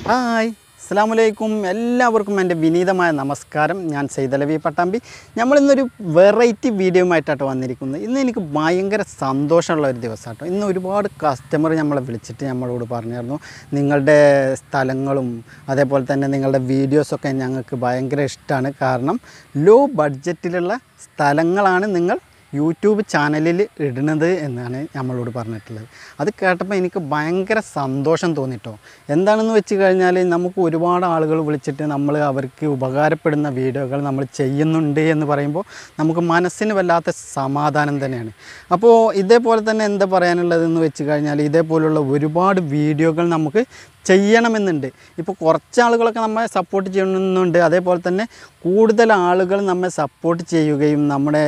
hi അസ്സാം വലൈക്കും എല്ലാവർക്കും എൻ്റെ വിനീതമായ നമസ്കാരം ഞാൻ സൈതലവി പട്ടാമ്പി നമ്മളിന്നൊരു വെറൈറ്റി വീഡിയോയുമായിട്ടാട്ടോ വന്നിരിക്കുന്നത് ഇന്ന് എനിക്ക് ഭയങ്കര സന്തോഷമുള്ള ഒരു ദിവസമാട്ടോ ഇന്ന് ഒരുപാട് കസ്റ്റമർ നമ്മളെ വിളിച്ചിട്ട് നമ്മളോട് പറഞ്ഞായിരുന്നു നിങ്ങളുടെ സ്ഥലങ്ങളും അതേപോലെ തന്നെ നിങ്ങളുടെ വീഡിയോസൊക്കെ ഞങ്ങൾക്ക് ഭയങ്കര ഇഷ്ടമാണ് കാരണം ലോ ബഡ്ജറ്റിലുള്ള സ്ഥലങ്ങളാണ് നിങ്ങൾ യൂട്യൂബ് ചാനലിൽ ഇടുന്നത് എന്നാണ് നമ്മളോട് പറഞ്ഞിട്ടുള്ളത് അത് കേട്ടപ്പോൾ എനിക്ക് ഭയങ്കര സന്തോഷം തോന്നിട്ടോ എന്താണെന്ന് വെച്ച് കഴിഞ്ഞാൽ നമുക്ക് ഒരുപാട് ആളുകൾ വിളിച്ചിട്ട് നമ്മൾ അവർക്ക് ഉപകാരപ്പെടുന്ന വീഡിയോകൾ നമ്മൾ ചെയ്യുന്നുണ്ട് എന്ന് പറയുമ്പോൾ നമുക്ക് മനസ്സിന് വല്ലാത്ത സമാധാനം തന്നെയാണ് അപ്പോൾ ഇതേപോലെ തന്നെ എന്താ പറയാനുള്ളതെന്ന് വെച്ച് കഴിഞ്ഞാൽ ഇതേപോലുള്ള ഒരുപാട് വീഡിയോകൾ നമുക്ക് ചെയ്യണമെന്നുണ്ട് ഇപ്പോൾ കുറച്ച് ആളുകളൊക്കെ നമ്മെ സപ്പോർട്ട് ചെയ്യുന്നുണ്ട് അതേപോലെ തന്നെ കൂടുതൽ ആളുകൾ നമ്മെ സപ്പോർട്ട് ചെയ്യുകയും നമ്മുടെ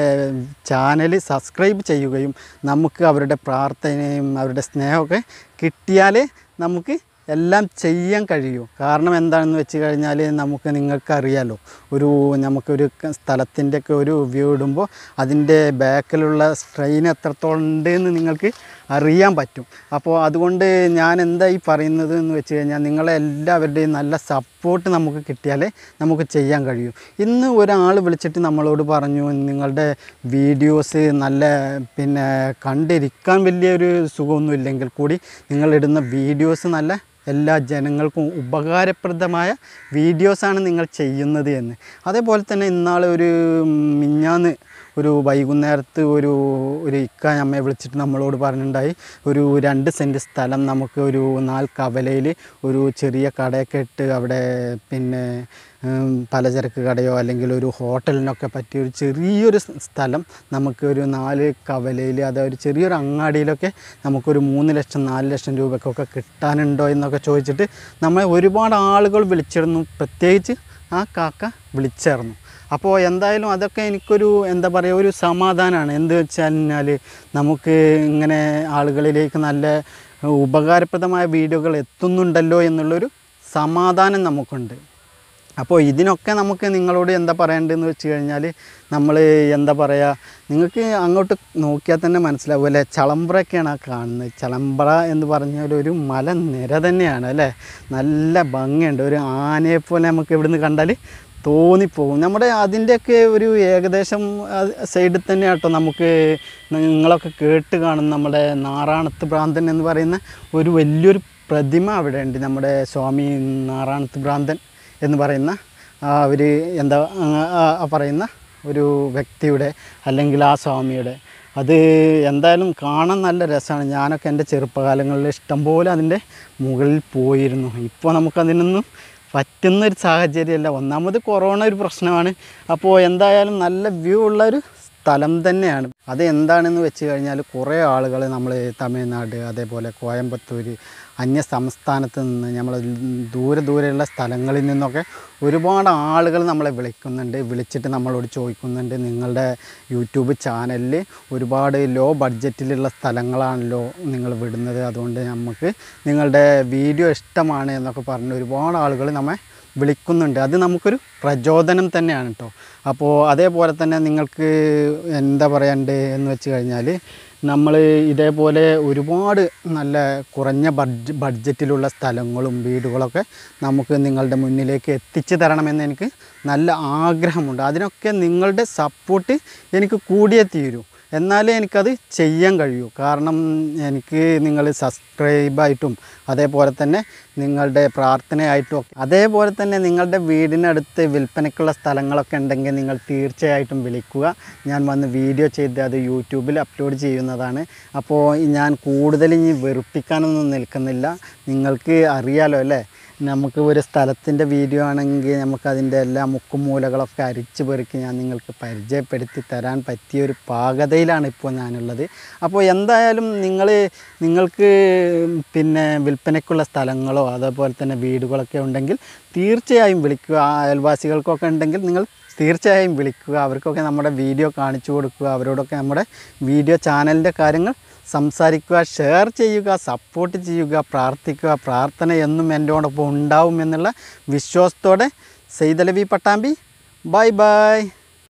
ചാനൽ സബ്സ്ക്രൈബ് ചെയ്യുകയും നമുക്ക് അവരുടെ പ്രാർത്ഥനയും അവരുടെ സ്നേഹമൊക്കെ കിട്ടിയാലേ നമുക്ക് എല്ലാം ചെയ്യാൻ കഴിയൂ കാരണം എന്താണെന്ന് വെച്ച് കഴിഞ്ഞാൽ നമുക്ക് നിങ്ങൾക്കറിയാലോ ഒരു നമുക്കൊരു ക- സ്ഥലത്തിൻ്റെയൊക്കെ ഒരു വ്യൂ ഇടുമ്പോൾ അതിൻ്റെ ബാക്കിലുള്ള സ്ട്രെയിൻ എത്രത്തോളം ഉണ്ട് എന്ന് നിങ്ങൾക്ക് അറിയാൻ പറ്റും അപ്പോൾ അതുകൊണ്ട് ഞാൻ എന്താ ഈ പറയുന്നത് എന്ന് വെച്ച് കഴിഞ്ഞാൽ നിങ്ങളെ എല്ലാവരുടെയും നല്ല സപ്പോർട്ട് നമുക്ക് കിട്ടിയാലേ നമുക്ക് ചെയ്യാൻ കഴിയൂ ഇന്ന് ഒരാൾ വിളിച്ചിട്ട് നമ്മളോട് പറഞ്ഞു നിങ്ങളുടെ വീഡിയോസ് നല്ല പിന്നെ കണ്ടിരിക്കാൻ വലിയൊരു സുഖമൊന്നും ഇല്ലെങ്കിൽ കൂടി നിങ്ങളിടുന്ന വീഡിയോസ് നല്ല എല്ലാ ജനങ്ങൾക്കും ഉപകാരപ്രദമായ വീഡിയോസാണ് നിങ്ങൾ ചെയ്യുന്നത് എന്ന് അതേപോലെ തന്നെ ഇന്നാൾ ഒരു മിഞ്ഞാന്ന് ഒരു വൈകുന്നേരത്ത് ഒരു ഒരു ഇക്ക അമ്മയെ വിളിച്ചിട്ട് നമ്മളോട് പറഞ്ഞിട്ടുണ്ടായി ഒരു രണ്ട് സെൻറ്റ് സ്ഥലം നമുക്ക് ഒരു നാല് കവലയിൽ ഒരു ചെറിയ കടയൊക്കെ ഇട്ട് അവിടെ പിന്നെ ഉം, പലചരക്ക് കടയോ അല്ലെങ്കിൽ ഒരു ഹോട്ടലിനൊക്കെ പറ്റിയ ഒരു ചെറിയൊരു സ് സ്ഥലം നമുക്ക് ഒരു നാല് കവലയിൽ അതായത് ഒരു ചെറിയൊരു അങ്ങാടിയിലൊക്കെ നമുക്കൊരു മൂന്ന് ലക്ഷം നാല് ലക്ഷം രൂപയ്ക്കൊക്കെ കിട്ടാനുണ്ടോ എന്നൊക്കെ ചോദിച്ചിട്ട് നമ്മളെ ഒരുപാട് ആളുകൾ വിളിച്ചിരുന്നു പ്രത്യേകിച്ച് ആ കാക്ക വിളിച്ചായിരുന്നു അപ്പോൾ എന്തായാലും അതൊക്കെ എനിക്കൊരു എന്താ പറയുക ഒരു സമാധാനമാണ് എന്ത് വെച്ചാൽ കഴിഞ്ഞാൽ നമുക്ക് ഇങ്ങനെ ആളുകളിലേക്ക് നല്ല ഉപകാരപ്രദമായ വീഡിയോകൾ എത്തുന്നുണ്ടല്ലോ എന്നുള്ളൊരു സമാധാനം നമുക്കുണ്ട് അപ്പോൾ ഇതിനൊക്കെ നമുക്ക് നിങ്ങളോട് എന്താ പറയേണ്ടതെന്ന് വെച്ച് കഴിഞ്ഞാൽ നമ്മൾ എന്താ പറയുക നിങ്ങൾക്ക് അങ്ങോട്ട് നോക്കിയാൽ തന്നെ മനസ്സിലാവും അല്ലേ ചളമ്പ്രയൊക്കെയാണ് ആ കാണുന്നത് ചളമ്പ്ര എന്ന് പറഞ്ഞാൽ ഒരു മലനിര തന്നെയാണ് അല്ലേ നല്ല ഭംഗിയുണ്ട് ഒരു ആനയെ പോലെ നമുക്ക് ഇവിടുന്ന് കണ്ടാൽ തോന്നിപ്പോകും നമ്മുടെ അതിൻ്റെയൊക്കെ ഒരു ഏകദേശം സൈഡിൽ തന്നെ കേട്ടോ നമുക്ക് നിങ്ങളൊക്കെ കേട്ട് കാണും നമ്മുടെ നാറാണത്ത് ഭ്രാന്തൻ എന്ന് പറയുന്ന ഒരു വലിയൊരു പ്രതിമ അവിടെ ഉണ്ട് നമ്മുടെ സ്വാമി നാറാണത്ത് ഭ്രാന്തൻ എന്ന് പറയുന്ന ആ ഒരു എന്താ ആ ആ പറയുന്ന ഒരു വ്യക്തിയുടെ അല്ലെങ്കിൽ ആ സ്വാമിയുടെ അത് എന്തായാലും കാണാൻ നല്ല രസമാണ് ഞാനൊക്കെ എൻ്റെ ചെറുപ്പകാലങ്ങളിൽ ഇഷ്ടംപോലെ അതിൻ്റെ മുകളിൽ പോയിരുന്നു ഇപ്പോൾ നമുക്കതിനൊന്നും പറ്റുന്ന ഒരു സാഹചര്യമല്ല ഒന്നാമത് കൊറോണ ഒരു പ്രശ്നമാണ് അപ്പോൾ എന്തായാലും നല്ല വ്യൂ ഉള്ള ഒരു സ്ഥലം തന്നെയാണ് അത് എന്താണെന്ന് വെച്ച് കഴിഞ്ഞാൽ കുറേ ആളുകൾ നമ്മൾ തമിഴ്നാട് അതേപോലെ കോയമ്പത്തൂർ അന്യ സംസ്ഥാനത്ത് നിന്ന് നമ്മൾ ദൂരെ ദൂരെയുള്ള സ്ഥലങ്ങളിൽ നിന്നൊക്കെ ഒരുപാട് ആളുകൾ നമ്മളെ വിളിക്കുന്നുണ്ട് വിളിച്ചിട്ട് നമ്മളോട് ചോദിക്കുന്നുണ്ട് നിങ്ങളുടെ യൂട്യൂബ് ചാനലിൽ ഒരുപാട് ലോ ബഡ്ജറ്റിലുള്ള സ്ഥലങ്ങളാണല്ലോ നിങ്ങൾ വിടുന്നത് അതുകൊണ്ട് നമുക്ക് നിങ്ങളുടെ വീഡിയോ ഇഷ്ടമാണ് എന്നൊക്കെ പറഞ്ഞ് ഒരുപാട് ആളുകൾ നമ്മെ വിളിക്കുന്നുണ്ട് അത് നമുക്കൊരു പ്രചോദനം തന്നെയാണ് കേട്ടോ അപ്പോൾ അതേപോലെ തന്നെ നിങ്ങൾക്ക് എന്താ പറയണ്ടേ എന്ന് വെച്ച് കഴിഞ്ഞാൽ നമ്മൾ ഇതേപോലെ ഒരുപാട് നല്ല കുറഞ്ഞ ബഡ്ജ ബഡ്ജറ്റിലുള്ള സ്ഥലങ്ങളും വീടുകളൊക്കെ നമുക്ക് നിങ്ങളുടെ മുന്നിലേക്ക് എത്തിച്ചു തരണമെന്ന് എനിക്ക് നല്ല ആഗ്രഹമുണ്ട് അതിനൊക്കെ നിങ്ങളുടെ സപ്പോർട്ട് എനിക്ക് കൂടിയേ തീരൂ എന്നാലേ എനിക്കത് ചെയ്യാൻ കഴിയൂ കാരണം എനിക്ക് നിങ്ങൾ സബ്സ്ക്രൈബായിട്ടും അതേപോലെ തന്നെ നിങ്ങളുടെ പ്രാർത്ഥനയായിട്ടും ഒക്കെ അതേപോലെ തന്നെ നിങ്ങളുടെ വീടിനടുത്ത് വിൽപ്പനയ്ക്കുള്ള സ്ഥലങ്ങളൊക്കെ ഉണ്ടെങ്കിൽ നിങ്ങൾ തീർച്ചയായിട്ടും വിളിക്കുക ഞാൻ വന്ന് വീഡിയോ ചെയ്ത് അത് യൂട്യൂബിൽ അപ്ലോഡ് ചെയ്യുന്നതാണ് അപ്പോൾ ഞാൻ കൂടുതൽ ഇനി വെറുപ്പിക്കാനൊന്നും നിൽക്കുന്നില്ല നിങ്ങൾക്ക് അറിയാലോ അല്ലേ നമുക്ക് ഒരു സ്ഥലത്തിൻ്റെ വീഡിയോ ആണെങ്കിൽ നമുക്കതിൻ്റെ എല്ലാ മുക്കും മൂലകളൊക്കെ അരിച്ചു പെറുക്കി ഞാൻ നിങ്ങൾക്ക് പരിചയപ്പെടുത്തി തരാൻ പറ്റിയ ഒരു പാകതയിലാണ് ഇപ്പോൾ ഞാനുള്ളത് അപ്പോൾ എന്തായാലും നിങ്ങൾ നിങ്ങൾക്ക് പിന്നെ വിൽപ്പനയ്ക്കുള്ള സ്ഥലങ്ങളോ അതേപോലെ തന്നെ വീടുകളൊക്കെ ഉണ്ടെങ്കിൽ തീർച്ചയായും വിളിക്കുക ആ അയൽവാസികൾക്കൊക്കെ ഉണ്ടെങ്കിൽ നിങ്ങൾ തീർച്ചയായും വിളിക്കുക അവർക്കൊക്കെ നമ്മുടെ വീഡിയോ കാണിച്ചു കൊടുക്കുക അവരോടൊക്കെ നമ്മുടെ വീഡിയോ ചാനലിൻ്റെ കാര്യങ്ങൾ സംസാരിക്കുക ഷെയർ ചെയ്യുക സപ്പോർട്ട് ചെയ്യുക പ്രാർത്ഥിക്കുക പ്രാർത്ഥന എന്നും എൻ്റെയോടൊപ്പം ഉണ്ടാവും എന്നുള്ള വിശ്വാസത്തോടെ സെയ്തലവി പട്ടാമ്പി ബൈ ബൈ